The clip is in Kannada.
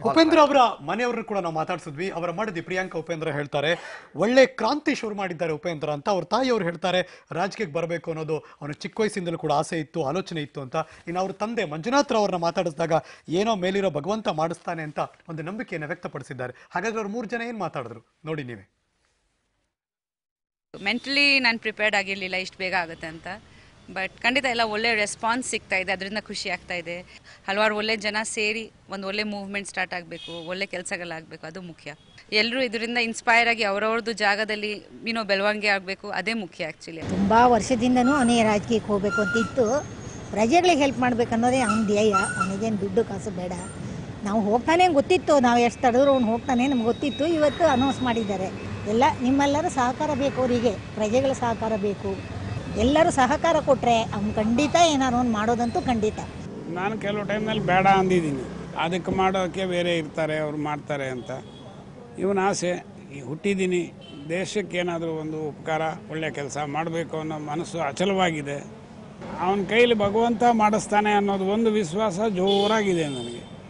ಉಪೇಂದ್ರ ಅವರ ಮನೆಯವ್ರನ್ನ ಕೂಡ ನಾವು ಮಾತಾಡ್ಸಿದ್ವಿ ಅವರ ಮಡದಿ ಪ್ರಿಯಾಂಕಾ ಉಪೇಂದ್ರ ಹೇಳ್ತಾರೆ ಒಳ್ಳೆ ಕ್ರಾಂತಿ ಶುರು ಮಾಡಿದ್ದಾರೆ ಉಪೇಂದ್ರ ಅಂತ ಅವ್ರ ತಾಯಿಯವರು ಹೇಳ್ತಾರೆ ರಾಜಕೀಯಕ್ಕೆ ಬರಬೇಕು ಅನ್ನೋದು ಅವನ ಚಿಕ್ಕ ವಯಸ್ಸಿಂದಲೂ ಕೂಡ ಆಸೆ ಇತ್ತು ಆಲೋಚನೆ ಇತ್ತು ಅಂತ ಇನ್ನು ಅವ್ರ ತಂದೆ ಮಂಜುನಾಥ್ ಅವ್ರನ್ನ ಮಾತಾಡಿಸಿದಾಗ ಏನೋ ಮೇಲಿರೋ ಭಗವಂತ ಮಾಡಿಸ್ತಾನೆ ಅಂತ ಒಂದು ನಂಬಿಕೆಯನ್ನು ವ್ಯಕ್ತಪಡಿಸಿದ್ದಾರೆ ಹಾಗಾದ್ರೆ ಅವ್ರು ಮೂರು ಜನ ಏನ್ ಮಾತಾಡಿದ್ರು ನೋಡಿ ನೀವೇ ಮೆಂಟಲಿ ನಾನು ಪ್ರಿಪೇರ್ಡ್ ಆಗಿರಲಿಲ್ಲ ಇಷ್ಟು ಬೇಗ ಆಗುತ್ತೆ ಅಂತ ಬಟ್ ಖಂಡಿತ ಎಲ್ಲ ಒಳ್ಳೆ ರೆಸ್ಪಾನ್ಸ್ ಸಿಗ್ತಾ ಇದೆ ಅದರಿಂದ ಖುಷಿ ಆಗ್ತಾ ಇದೆ ಹಲವಾರು ಒಳ್ಳೆ ಜನ ಸೇರಿ ಒಂದು ಒಳ್ಳೆ ಮೂವ್ಮೆಂಟ್ ಸ್ಟಾರ್ಟ್ ಆಗಬೇಕು ಒಳ್ಳೆ ಕೆಲಸಗಳಾಗಬೇಕು ಅದು ಮುಖ್ಯ ಎಲ್ಲರೂ ಇದರಿಂದ ಇನ್ಸ್ಪೈರ್ ಆಗಿ ಅವ್ರವ್ರದ್ದು ಜಾಗದಲ್ಲಿ ಏನೋ ಬೆಳವಣಿಗೆ ಆಗಬೇಕು ಅದೇ ಮುಖ್ಯ ಆ್ಯಕ್ಚುಲಿ ತುಂಬ ವರ್ಷದಿಂದನೂ ಅವನೇ ರಾಜಕೀಯಕ್ಕೆ ಹೋಗಬೇಕು ಅಂತ ಇತ್ತು ಪ್ರಜೆಗಳಿಗೆ ಹೆಲ್ಪ್ ಮಾಡ್ಬೇಕು ಅನ್ನೋದೇ ಅವ್ನ ಧ್ಯೇಯ ಅವನಿಗೇನು ದುಡ್ಡು ಕಾಸು ಬೇಡ ನಾವು ಹೋಗ್ತಾನೆ ಗೊತ್ತಿತ್ತು ನಾವು ಎಷ್ಟು ತಡೆದ್ರು ಅವ್ನು ಹೋಗ್ತಾನೆ ನಮ್ಗೆ ಗೊತ್ತಿತ್ತು ಇವತ್ತು ಅನೌನ್ಸ್ ಮಾಡಿದ್ದಾರೆ ಎಲ್ಲ ನಿಮ್ಮೆಲ್ಲರ ಸಹಕಾರ ಬೇಕು ಅವರಿಗೆ ಪ್ರಜೆಗಳ ಸಹಕಾರ ಬೇಕು ಎಲ್ಲರೂ ಸಹಕಾರ ಕೊಟ್ಟರೆ ಅವ್ನು ಖಂಡಿತ ಏನಾರು ಒಂದು ಮಾಡೋದಂತೂ ಖಂಡಿತ ನಾನು ಕೆಲವು ಟೈಮ್ನಲ್ಲಿ ಬೇಡ ಅಂದಿದ್ದೀನಿ ಅದಕ್ಕೆ ಮಾಡೋಕ್ಕೆ ಬೇರೆ ಇರ್ತಾರೆ ಅವ್ರು ಮಾಡ್ತಾರೆ ಅಂತ ಇವನ ಆಸೆ ಈ ಹುಟ್ಟಿದ್ದೀನಿ ದೇಶಕ್ಕೆ ಏನಾದರೂ ಒಂದು ಉಪಕಾರ ಒಳ್ಳೆ ಕೆಲಸ ಮಾಡಬೇಕು ಅನ್ನೋ ಮನಸ್ಸು ಅಚಲವಾಗಿದೆ ಅವನ ಕೈಲಿ ಭಗವಂತ ಮಾಡಿಸ್ತಾನೆ ಅನ್ನೋದು ಒಂದು ವಿಶ್ವಾಸ ಜೋರಾಗಿದೆ ನನಗೆ